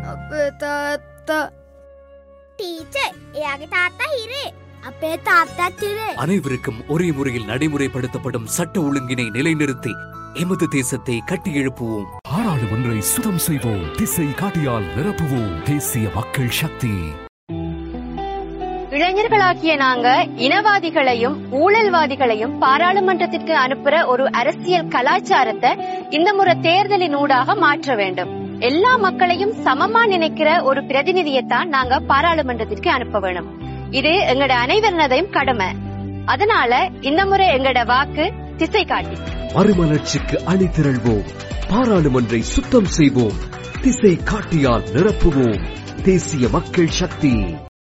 අපේ තාත්තා ටීචර් එයාගේ තාත්තා හිරේ අපේ තාත්තත් හිරේ அனைவருக்கும் ஒரே முறையில் நடைமுறைப்படுத்தப்படும் சட்ட ஒழுங்கினை நிலைநிறுத்தி எமது தேசத்தை கட்டியெழுப்புவோம் பாராளுமன்றை சுத்தம் செய்வோம் திசை காட்டியால் நிரப்புவோம் தேசிய மக்கள் சக்தி இளைஞர்களாகிய நாங்க இனவாதிகளையும் ஊழல்வாதிகளையும் பாராளுமன்றத்திற்கு அனுப்புற ஒரு அரசியல் கலாச்சாரத்தை இந்த முறை தேர்தலின் ஊடாக மாற்ற வேண்டும் எல்லா மக்களையும் சமமா நினைக்கிற ஒரு பிரதிநிதியைத்தான் நாங்க பாராளுமன்றத்திற்கு அனுப்ப வேணும் இது எங்கட அனைவரினதையும் கடமை அதனால இந்த முறை எங்கட வாக்கு திசை காட்டி மறுமலர்ச்சிக்கு அணிதிரள்வோம் பாராளுமன்றை சுத்தம் செய்வோம் திசை காட்டியால் நிரப்புவோம் தேசிய மக்கள் சக்தி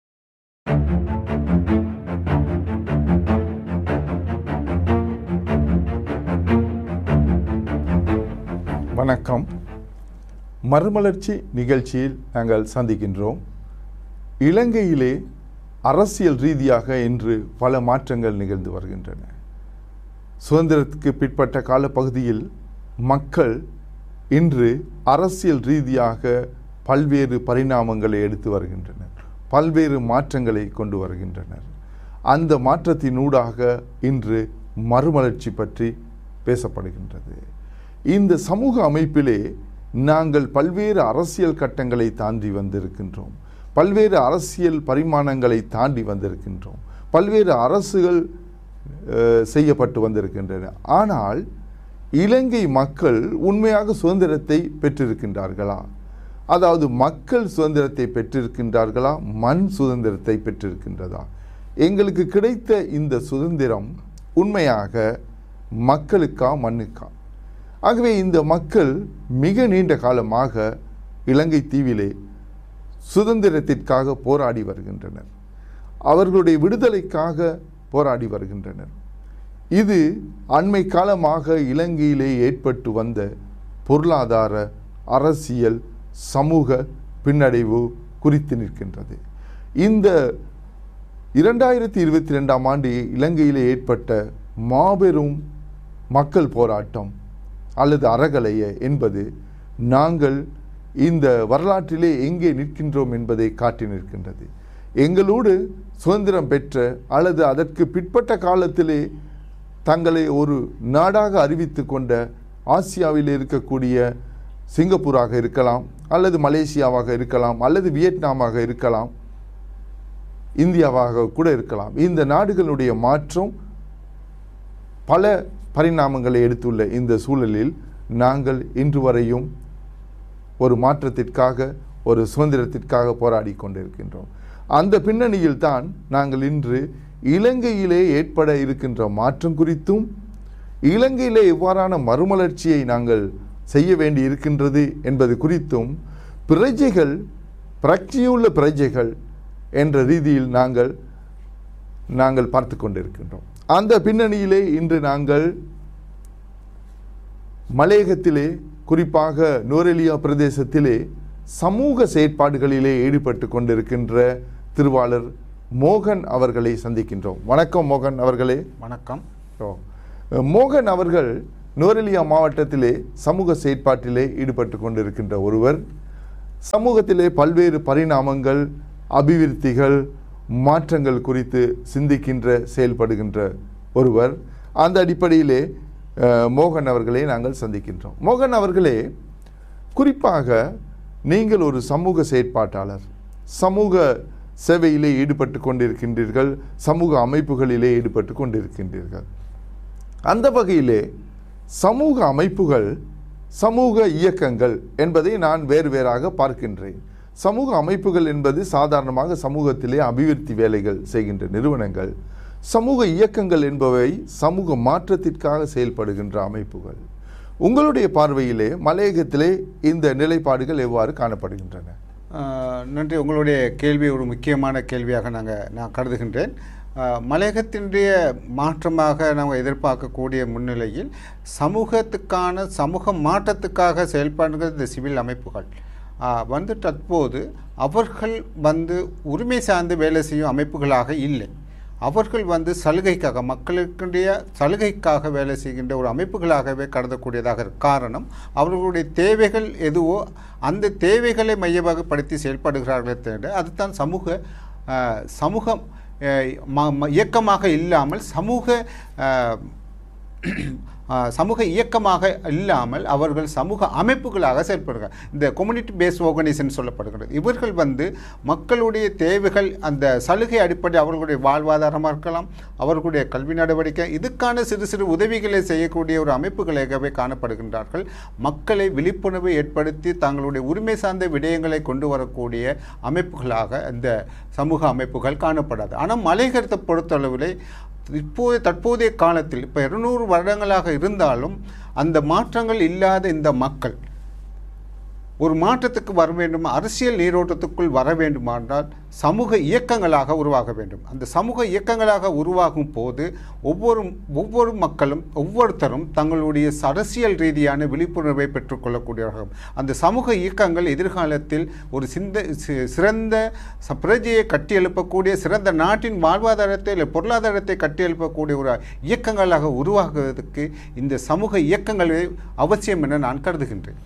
வணக்கம் மறுமலர்ச்சி நிகழ்ச்சியில் நாங்கள் சந்திக்கின்றோம் இலங்கையிலே அரசியல் ரீதியாக இன்று பல மாற்றங்கள் நிகழ்ந்து வருகின்றன சுதந்திரத்துக்கு பிற்பட்ட காலப்பகுதியில் மக்கள் இன்று அரசியல் ரீதியாக பல்வேறு பரிணாமங்களை எடுத்து வருகின்றனர் பல்வேறு மாற்றங்களை கொண்டு வருகின்றனர் அந்த மாற்றத்தினூடாக இன்று மறுமலர்ச்சி பற்றி பேசப்படுகின்றது இந்த சமூக அமைப்பிலே நாங்கள் பல்வேறு அரசியல் கட்டங்களை தாண்டி வந்திருக்கின்றோம் பல்வேறு அரசியல் பரிமாணங்களை தாண்டி வந்திருக்கின்றோம் பல்வேறு அரசுகள் அஹ், செய்யப்பட்டு வந்திருக்கின்றன ஆனால் இலங்கை மக்கள் உண்மையாக சுதந்திரத்தை பெற்றிருக்கின்றார்களா அதாவது மக்கள் சுதந்திரத்தை பெற்றிருக்கின்றார்களா மண் சுதந்திரத்தை பெற்றிருக்கின்றதா எங்களுக்கு கிடைத்த இந்த சுதந்திரம் உண்மையாக மக்களுக்கா மண்ணுக்கா ஆகவே இந்த மக்கள் மிக நீண்ட காலமாக இலங்கை தீவிலே சுதந்திரத்திற்காக போராடி வருகின்றனர் அவர்களுடைய விடுதலைக்காக போராடி வருகின்றனர் இது அண்மை காலமாக இலங்கையிலே ஏற்பட்டு வந்த பொருளாதார அரசியல் சமூக பின்னடைவு குறித்து நிற்கின்றது இந்த இரண்டாயிரத்தி இருபத்தி ரெண்டாம் ஆண்டு இலங்கையிலே ஏற்பட்ட மாபெரும் மக்கள் போராட்டம் அல்லது அறகலைய என்பது நாங்கள் இந்த வரலாற்றிலே எங்கே நிற்கின்றோம் என்பதை காட்டி நிற்கின்றது எங்களோடு சுதந்திரம் பெற்ற அல்லது அதற்கு பிற்பட்ட காலத்திலே தங்களை ஒரு நாடாக அறிவித்து கொண்ட ஆசியாவில் இருக்கக்கூடிய சிங்கப்பூராக இருக்கலாம் அல்லது மலேசியாவாக இருக்கலாம் அல்லது வியட்நாமாக இருக்கலாம் இந்தியாவாக கூட இருக்கலாம் இந்த நாடுகளுடைய மாற்றம் பல பரிணாமங்களை எடுத்துள்ள இந்த சூழலில் நாங்கள் இன்று வரையும் ஒரு மாற்றத்திற்காக ஒரு சுதந்திரத்திற்காக போராடி கொண்டிருக்கின்றோம் அந்த பின்னணியில் தான் நாங்கள் இன்று இலங்கையிலே ஏற்பட இருக்கின்ற மாற்றம் குறித்தும் இலங்கையிலே எவ்வாறான மறுமலர்ச்சியை நாங்கள் செய்ய வேண்டி இருக்கின்றது என்பது குறித்தும் பிரஜைகள் பிரக்தியுள்ள பிரஜைகள் என்ற ரீதியில் நாங்கள் நாங்கள் பார்த்து கொண்டிருக்கின்றோம் அந்த பின்னணியிலே இன்று நாங்கள் மலையகத்திலே குறிப்பாக நோரெலியா பிரதேசத்திலே சமூக செயற்பாடுகளிலே ஈடுபட்டு கொண்டிருக்கின்ற திருவாளர் மோகன் அவர்களை சந்திக்கின்றோம் வணக்கம் மோகன் அவர்களே வணக்கம் ஓ. மோகன் அவர்கள் நோரெலியா மாவட்டத்திலே சமூக செயற்பாட்டிலே ஈடுபட்டு கொண்டிருக்கின்ற ஒருவர் சமூகத்திலே பல்வேறு பரிணாமங்கள் அபிவிருத்திகள் மாற்றங்கள் குறித்து சிந்திக்கின்ற செயல்படுகின்ற ஒருவர் அந்த அடிப்படையிலே அஹ், மோகன் அவர்களை நாங்கள் சந்திக்கின்றோம் மோகன் அவர்களே குறிப்பாக நீங்கள் ஒரு சமூக செயற்பாட்டாளர் சமூக சேவையிலே ஈடுபட்டு கொண்டிருக்கின்றீர்கள் சமூக அமைப்புகளிலே ஈடுபட்டு கொண்டிருக்கின்றீர்கள் அந்த வகையிலே சமூக அமைப்புகள் சமூக இயக்கங்கள் என்பதை நான் வேறு வேறாக பார்க்கின்றேன் சமூக அமைப்புகள் என்பது சாதாரணமாக சமூகத்திலே அபிவிருத்தி வேலைகள் செய்கின்ற நிறுவனங்கள் சமூக இயக்கங்கள் என்பவை சமூக மாற்றத்திற்காக செயல்படுகின்ற அமைப்புகள் உங்களுடைய பார்வையிலே மலையகத்திலே இந்த நிலைப்பாடுகள் எவ்வாறு காணப்படுகின்றன ஆஹ், நன்றி உங்களுடைய கேள்வி ஒரு முக்கியமான கேள்வியாக நாங்கள் நான் கருதுகின்றேன் ஆஹ், மலையகத்தினுடைய மாற்றமாக நாம் எதிர்பார்க்கக்கூடிய முன்னிலையில் சமூகத்துக்கான சமூக மாற்றத்துக்காக செயல்படுகிற இந்த சிவில் அமைப்புகள் ஆஹ், வந்து தற்போது அவர்கள் வந்து உரிமை சார்ந்து வேலை செய்யும் அமைப்புகளாக இல்லை அவர்கள் வந்து சலுகைக்காக மக்களுக்குடைய சலுகைக்காக வேலை செய்கின்ற ஒரு அமைப்புகளாகவே கருதக்கூடியதாக இருக்கு காரணம் அவர்களுடைய தேவைகள் எதுவோ அந்த தேவைகளை மையமாகப்படுத்தி செயல்படுகிறார்களே தவிர அதுதான் சமூக அஹ், சமூகம் அஹ், ம- ம- இயக்கமாக இல்லாமல் சமூக அஹ், ஆஹ் சமூக இயக்கமாக இல்லாமல் அவர்கள் சமூக அமைப்புகளாக செயல்படுகிறார் இந்த கம்யூனிட்டி பேஸ் ஆர்கனைசேஷன் சொல்லப்படுகிறது இவர்கள் வந்து மக்களுடைய தேவைகள் அந்த சலுகை அடிப்படை அவர்களுடைய வாழ்வாதாரமாக இருக்கலாம் அவர்களுடைய கல்வி நடவடிக்கை இதுக்கான சிறு சிறு உதவிகளை செய்யக்கூடிய ஒரு அமைப்புகளாகவே காணப்படுகின்றார்கள் மக்களை விழிப்புணர்வை ஏற்படுத்தி தங்களுடைய உரிமை சார்ந்த விடயங்களை கொண்டு வரக்கூடிய அமைப்புகளாக இந்த சமூக அமைப்புகள் காணப்படாது ஆனால் மலைகரத்தை பொறுத்தளவிலே இப்போது தற்போதைய காலத்தில் இப்போ இருநூறு வருடங்களாக இருந்தாலும் அந்த மாற்றங்கள் இல்லாத இந்த மக்கள் ஒரு மாற்றத்துக்கு வர வேண்டும் அரசியல் நீரோட்டத்துக்குள் வர வேண்டுமானால் சமூக இயக்கங்களாக உருவாக வேண்டும் அந்த சமூக இயக்கங்களாக உருவாகும் போது ஒவ்வொரு ஒவ்வொரு மக்களும் ஒவ்வொருத்தரும் தங்களுடைய அரசியல் ரீதியான விழிப்புணர்வை பெற்றுக்கொள்ளக்கூடியவர்கள் அந்த சமூக இயக்கங்கள் எதிர்காலத்தில் ஒரு சிந்த சி- சிறந்த ச- பிரஜையை கட்டியெழுப்பக்கூடிய சிறந்த நாட்டின் வாழ்வாதாரத்தை இல்லை பொருளாதாரத்தை கட்டியெழுப்பக்கூடிய ஒரு இயக்கங்களாக உருவாகுவதற்கு இந்த சமூக இயக்கங்களே அவசியம் என நான் கருதுகின்றேன்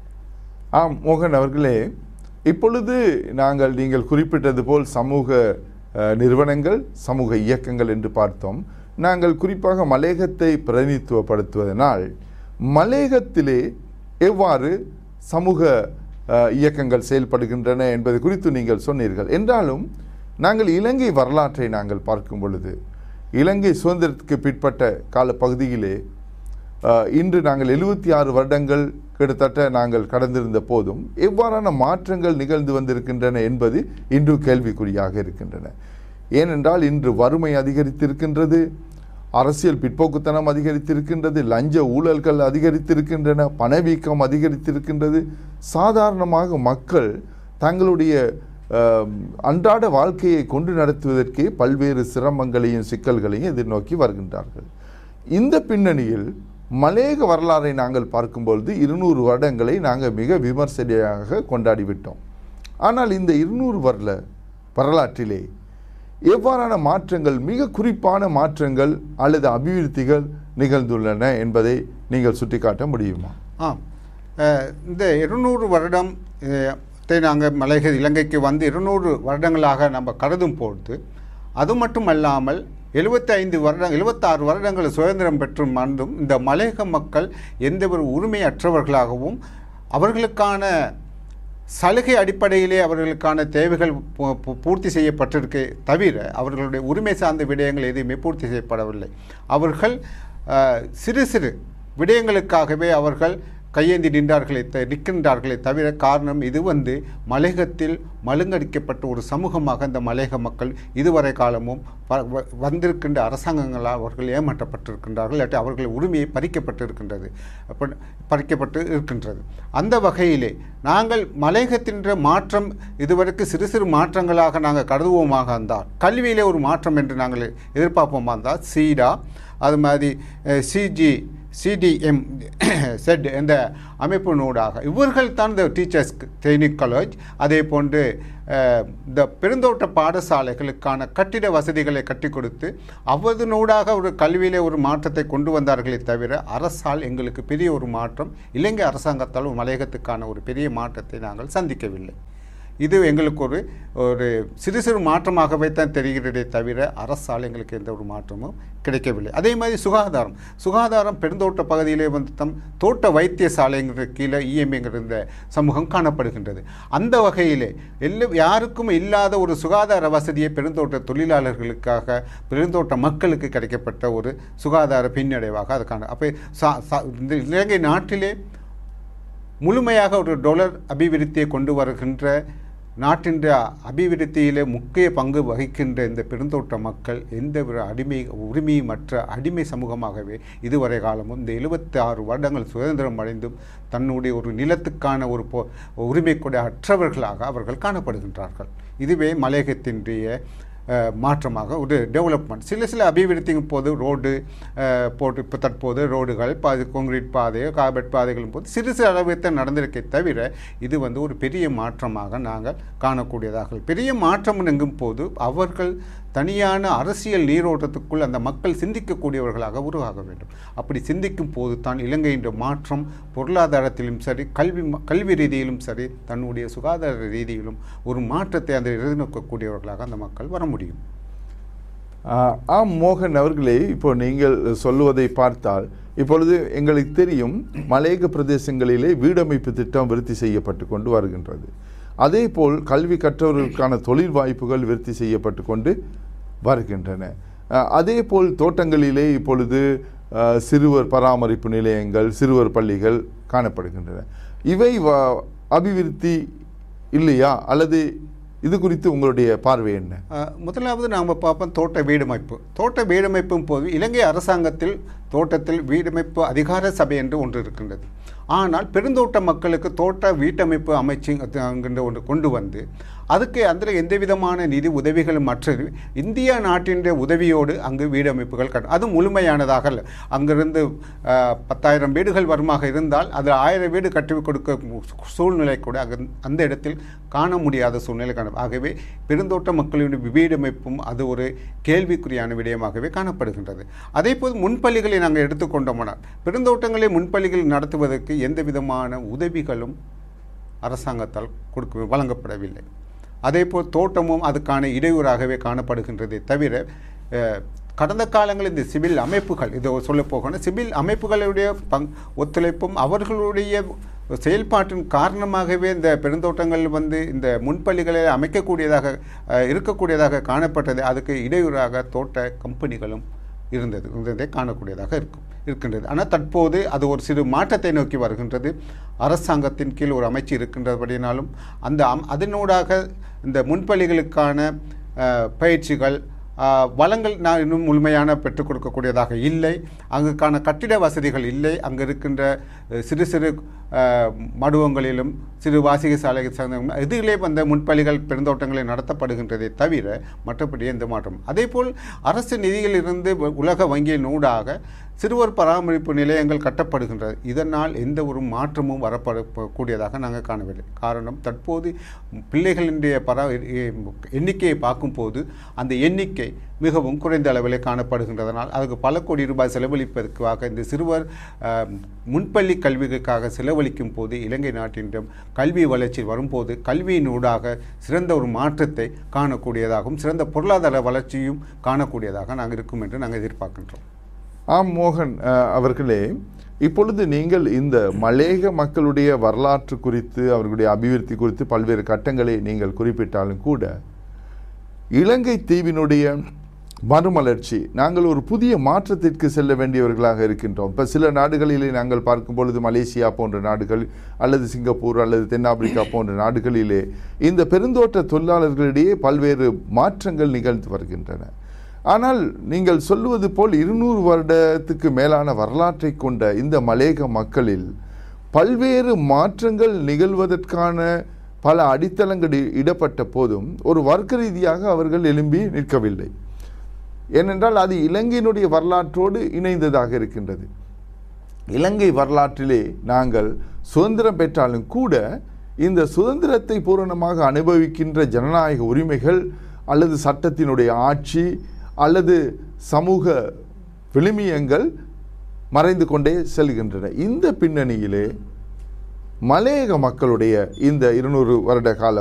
ஆம் மோகன் அவர்களே இப்பொழுது நாங்கள் நீங்கள் குறிப்பிட்டது போல் சமூக அஹ், நிறுவனங்கள் சமூக இயக்கங்கள் என்று பார்த்தோம் நாங்கள் குறிப்பாக மலேகத்தை பிரதிநிதித்துவப்படுத்துவதனால் மலேகத்திலே எவ்வாறு சமூக அஹ், இயக்கங்கள் செயல்படுகின்றன என்பது குறித்து நீங்கள் சொன்னீர்கள் என்றாலும் நாங்கள் இலங்கை வரலாற்றை நாங்கள் பார்க்கும் பொழுது இலங்கை சுதந்திரத்துக்கு பிற்பட்ட காலப்பகுதியிலே அஹ், இன்று நாங்கள் எழுபத்தி ஆறு வருடங்கள் கிட்டத்தட்ட நாங்கள் கடந்திருந்த போதும் எவ்வாறான மாற்றங்கள் நிகழ்ந்து வந்திருக்கின்றன என்பது இன்று கேள்விக்குறியாக இருக்கின்றன ஏனென்றால் இன்று வறுமை அதிகரித்திருக்கின்றது அரசியல் பிற்போக்குத்தனம் அதிகரித்திருக்கின்றது லஞ்ச ஊழல்கள் அதிகரித்திருக்கின்றன பணவீக்கம் அதிகரித்திருக்கின்றது சாதாரணமாக மக்கள் தங்களுடைய அஹ், அன்றாட வாழ்க்கையை கொண்டு நடத்துவதற்கே பல்வேறு சிரமங்களையும் சிக்கல்களையும் எதிர்நோக்கி வருகின்றார்கள் இந்த பின்னணியில் மலேக வரலாறை நாங்கள் பார்க்கும்பொழுது இருநூறு வருடங்களை நாங்கள் மிக விமர்சனையாக கொண்டாடிவிட்டோம் ஆனால் இந்த இருநூறு வருட வரலாற்றிலே எவ்வாறான மாற்றங்கள் மிக குறிப்பான மாற்றங்கள் அல்லது அபிவிருத்திகள் நிகழ்ந்துள்ளன என்பதை நீங்கள் சுட்டிக்காட்ட முடியுமா ஆம் அஹ், இந்த இருநூறு வருடம் அஹ், த்தை நாங்கள் மலைக இலங்கைக்கு வந்து இருநூறு வருடங்களாக நம்ம கருதும் பொழுது அது மட்டுமல்லாமல் எழுபத்தைந்து வருடம் எழுபத்தாறு வருடங்கள் சுதந்திரம் பெற்று மறந்தும் இந்த மலையக மக்கள் எந்த ஒரு உரிமையற்றவர்களாகவும் அவர்களுக்கான சலுகை அடிப்படையிலே அவர்களுக்கான தேவைகள் பூ- பூ- பூர்த்தி செய்யப்பட்டிருக்கே தவிர அவர்களுடைய உரிமை சார்ந்த விடயங்கள் எதுவுமே பூர்த்தி செய்யப்படவில்லை அவர்கள் அஹ், சிறு சிறு விடயங்களுக்காகவே அவர்கள் கையேந்தி நின்றார்களே த நிற்கின்றார்களே தவிர காரணம் இது வந்து மலையகத்தில் மழுங்கடிக்கப்பட்ட ஒரு சமூகமாக இந்த மலையக மக்கள் இதுவரை காலமும் வ- வ- வந்திருக்கின்ற அரசாங்கங்களால் அவர்கள் ஏமாற்றப்பட்டிருக்கின்றார்கள் இல்லாட்டி அவர்கள் உரிமையை பறிக்கப்பட்டிருக்கின்றது அப்ப- பறிக்கப்பட்டு இருக்கின்றது அந்த வகையிலே நாங்கள் மலையகத்தின்ற மாற்றம் இதுவரைக்கு சிறு சிறு மாற்றங்களாக நாங்கள் கருதுவோமாக இருந்தால் கல்வியிலே ஒரு மாற்றம் என்று நாங்கள் எதிர்பார்ப்போமா இருந்தால் சீடா அது மாதிரி சிஜி சிடிஎம் செட் என்ற அமைப்பினூடாக இவர்கள் தான் இந்த டீச்சர்ஸ் ட்ரைனிங் காலேஜ் அதே போன்று அஹ், இந்த பெருந்தோட்ட பாடசாலைகளுக்கான கட்டிட வசதிகளை கட்டி கொடுத்து அவதனூடாக ஒரு கல்வியிலே ஒரு மாற்றத்தை கொண்டு வந்தார்களே தவிர அரசால் எங்களுக்கு பெரிய ஒரு மாற்றம் இலங்கை அரசாங்கத்தால் ஒரு மலையகத்துக்கான ஒரு பெரிய மாற்றத்தை நாங்கள் சந்திக்கவில்லை இது எங்களுக்கு ஒரு ஒரு சிறு சிறு மாற்றமாகவே தான் தெரிகிறதே தவிர அரசால் எங்களுக்கு எந்த ஒரு மாற்றமும் கிடைக்கவில்லை அதே மாதிரி சுகாதாரம் சுகாதாரம் பெருந்தோட்ட பகுதியிலே வந்து தம் தோட்ட வைத்தியசாலைங்கிற கீழே இஎம்ஐங்கிற இந்த சமூகம் காணப்படுகின்றது அந்த வகையிலே எல்லா யாருக்கும் இல்லாத ஒரு சுகாதார வசதியை பெருந்தோட்ட தொழிலாளர்களுக்காக பெருந்தோட்ட மக்களுக்கு கிடைக்கப்பட்ட ஒரு சுகாதார பின்னடைவாக அது காண அப்போ சா சா- இந்த இலங்கை நாட்டிலே முழுமையாக ஒரு டொலர் அபிவிருத்தியை கொண்டு வருகின்ற நாட்டின் அபிவிருத்தியிலே முக்கிய பங்கு வகிக்கின்ற இந்த பெருந்தோட்ட மக்கள் எந்த ஒரு அடிமை உரிமையமற்ற அடிமை சமூகமாகவே இதுவரை காலமும் இந்த எழுபத்தி ஆறு வருடங்கள் சுதந்திரம் அடைந்தும் தன்னுடைய ஒரு நிலத்துக்கான ஒரு பொ உரிமை கூட அற்றவர்களாக அவர்கள் காணப்படுகின்றார்கள் இதுவே மலையகத்தினுடைய அஹ், மாற்றமாக ஒரு டெவலப்மெண்ட் சில சில அபிவிருத்திக்கும் போது ரோடு அஹ், போட்டு இப்போ தற்போது ரோடுகள் பாதி கான்கிரீட் பாதை கார்பெட் பாதைகளும் போது சிறு சிறு அளவுக்கு நடந்திருக்கே தவிர இது வந்து ஒரு பெரிய மாற்றமாக நாங்கள் காணக்கூடியதாக பெரிய மாற்றம் எங்கும் போது அவர்கள் தனியான அரசியல் நீரோட்டத்துக்குள் அந்த மக்கள் சிந்திக்கக்கூடியவர்களாக உருவாக வேண்டும் அப்படி சிந்திக்கும் போது தான் இலங்கையின் மாற்றம் பொருளாதாரத்திலும் சரி கல்வி ம- கல்வி ரீதியிலும் சரி தன்னுடைய சுகாதார ரீதியிலும் ஒரு மாற்றத்தை அந்த எதிர்நோக்கக்கூடியவர்களாக அந்த மக்கள் வர முடியும் ஆஹ், ஆம் மோகன் அவர்களே இப்போ நீங்கள் சொல்லுவதை பார்த்தால் இப்பொழுது எங்களுக்கு தெரியும் மலையக பிரதேசங்களிலே வீடமைப்பு திட்டம் விருத்தி செய்யப்பட்டு கொண்டு வருகின்றது அதேபோல் கல்வி கற்றவர்களுக்கான தொழில் வாய்ப்புகள் விருத்தி செய்யப்பட்டு கொண்டு வருகின்றன ஆஹ், அதேபோல் தோட்டங்களிலே இப்பொழுது ஆஹ், சிறுவர் பராமரிப்பு நிலையங்கள் சிறுவர் பள்ளிகள் காணப்படுகின்றன இவை வ- அபிவிருத்தி இல்லையா அல்லது இது குறித்து உங்களுடைய பார்வை என்ன அஹ், முதலாவது நாம் பார்ப்போம் தோட்ட வீடமைப்பு தோட்ட வீடமைப்பும் போது இலங்கை அரசாங்கத்தில் தோட்டத்தில் வீடமைப்பு அதிகார சபை என்று ஒன்று இருக்கின்றது ஆனால் பெருந்தோட்ட மக்களுக்கு தோட்ட வீட்டமைப்பு அமைச்சு என்கின்ற ஒன்று கொண்டு வந்து அதுக்கு அதில் எந்த விதமான நிதி உதவிகளும் மற்றது இந்தியா நாட்டின் உதவியோடு அங்கு வீடமைப்புகள் கட்ட அது முழுமையானதாக அல்ல அங்கிருந்து அஹ், பத்தாயிரம் வீடுகள் வருமாக இருந்தால் அது ஆயிரம் வீடு கட்டி கொடுக்க மு- சூழ்நிலை கூட அங்க அந்த இடத்தில் காண முடியாத சூழ்நிலை காணும் ஆகவே பெருந்தோட்ட மக்களுடைய வீடமைப்பும் அது ஒரு கேள்விக்குறியான விடயமாகவே காணப்படுகின்றது அதே போல் முன்பள்ளிகளை நாங்கள் எடுத்துக்கொண்டோம்னால் பெருந்தோட்டங்களை முன்பள்ளிகள் நடத்துவதற்கு எந்த விதமான உதவிகளும் அரசாங்கத்தால் கொடுக்க வழங்கப்படவில்லை அதேபோல் தோட்டமும் அதுக்கான இடையூறாகவே காணப்படுகின்றதே தவிர அஹ், கடந்த காலங்களில் இந்த சிவில் அமைப்புகள் இதை சொல்ல போகணும் சிவில் அமைப்புகளுடைய பங் ஒத்துழைப்பும் அவர்களுடைய செயல்பாட்டின் காரணமாகவே இந்த பெருந்தோட்டங்கள் வந்து இந்த முன்பள்ளிகளை அமைக்கக்கூடியதாக அஹ், இருக்கக்கூடியதாக காணப்பட்டது அதுக்கு இடையூறாக தோட்ட கம்பெனிகளும் இருந்தது இருந்ததை காணக்கூடியதாக இருக்கும் இருக்கின்றது ஆனால் தற்போது அது ஒரு சிறு மாற்றத்தை நோக்கி வருகின்றது அரசாங்கத்தின் கீழ் ஒரு அமைச்சு இருக்கின்றபடினாலும் அந்த அம் அதனூடாக இந்த முன்பள்ளிகளுக்கான அஹ், பயிற்சிகள் அஹ், வளங்கள் நான் இன்னும் முழுமையான பெற்றுக் கொடுக்கக்கூடியதாக இல்லை அங்குக்கான கட்டிட வசதிகள் இல்லை அங்கு இருக்கின்ற அஹ், சிறு சிறு அஹ், மடுவங்களிலும் சிறு வாசிக சாலை சார்ந்த இதிலே வந்த முன்பள்ளிகள் பெருந்தோட்டங்களில் நடத்தப்படுகின்றதை தவிர மற்றபடி எந்த மாற்றம் அதேபோல் அரசு நிதியிலிருந்து வ- உலக வங்கியின் ஊடாக சிறுவர் பராமரிப்பு நிலையங்கள் கட்டப்படுகின்றது இதனால் எந்த ஒரு மாற்றமும் வரப்பட ப- கூடியதாக நாங்கள் காணவில்லை காரணம் தற்போது பிள்ளைகளினுடைய பரா எ- எண்ணிக்கையை பார்க்கும்போது அந்த எண்ணிக்கை மிகவும் குறைந்த அளவிலே காணப்படுகின்றதனால் அதுக்கு பல கோடி ரூபாய் செலவழிப்பதற்காக இந்த சிறுவர் அஹ், முன்பள்ளி கல்விக்காக செலவழிக்கும் போது இலங்கை நாட்டின் கல்வி வளர்ச்சி வரும்போது கல்வியின் ஊடாக சிறந்த ஒரு மாற்றத்தை காணக்கூடியதாகவும் சிறந்த பொருளாதார வளர்ச்சியும் காணக்கூடியதாக நாங்கள் இருக்கும் என்று நாங்கள் எதிர்பார்க்கின்றோம் ஆம் மோகன் அஹ், அவர்களே இப்பொழுது நீங்கள் இந்த மலேக மக்களுடைய வரலாற்று குறித்து அவர்களுடைய அபிவிருத்தி குறித்து பல்வேறு கட்டங்களை நீங்கள் குறிப்பிட்டாலும் கூட இலங்கை தீவினுடைய மறுமலர்ச்சி நாங்கள் ஒரு புதிய மாற்றத்திற்கு செல்ல வேண்டியவர்களாக இருக்கின்றோம் இப்போ சில நாடுகளிலே நாங்கள் பார்க்கும் பொழுது மலேசியா போன்ற நாடுகள் அல்லது சிங்கப்பூர் அல்லது தென்னாப்பிரிக்கா போன்ற நாடுகளிலே இந்த பெருந்தோட்ட தொழிலாளர்களிடையே பல்வேறு மாற்றங்கள் நிகழ்ந்து வருகின்றன ஆனால் நீங்கள் சொல்லுவது போல் இருநூறு வருடத்துக்கு மேலான வரலாற்றை கொண்ட இந்த மலேக மக்களில் பல்வேறு மாற்றங்கள் நிகழ்வதற்கான பல அடித்தளங்கள் இ- இடப்பட்ட போதும் ஒரு வர்க்க ரீதியாக அவர்கள் எழும்பி நிற்கவில்லை ஏனென்றால் அது இலங்கையினுடைய வரலாற்றோடு இணைந்ததாக இருக்கின்றது இலங்கை வரலாற்றிலே நாங்கள் சுதந்திரம் பெற்றாலும் கூட இந்த சுதந்திரத்தை பூரணமாக அனுபவிக்கின்ற ஜனநாயக உரிமைகள் அல்லது சட்டத்தினுடைய ஆட்சி அல்லது சமூக விழுமியங்கள் மறைந்து கொண்டே செல்கின்றன இந்த பின்னணியிலே மலையக மக்களுடைய இந்த இருநூறு வருட கால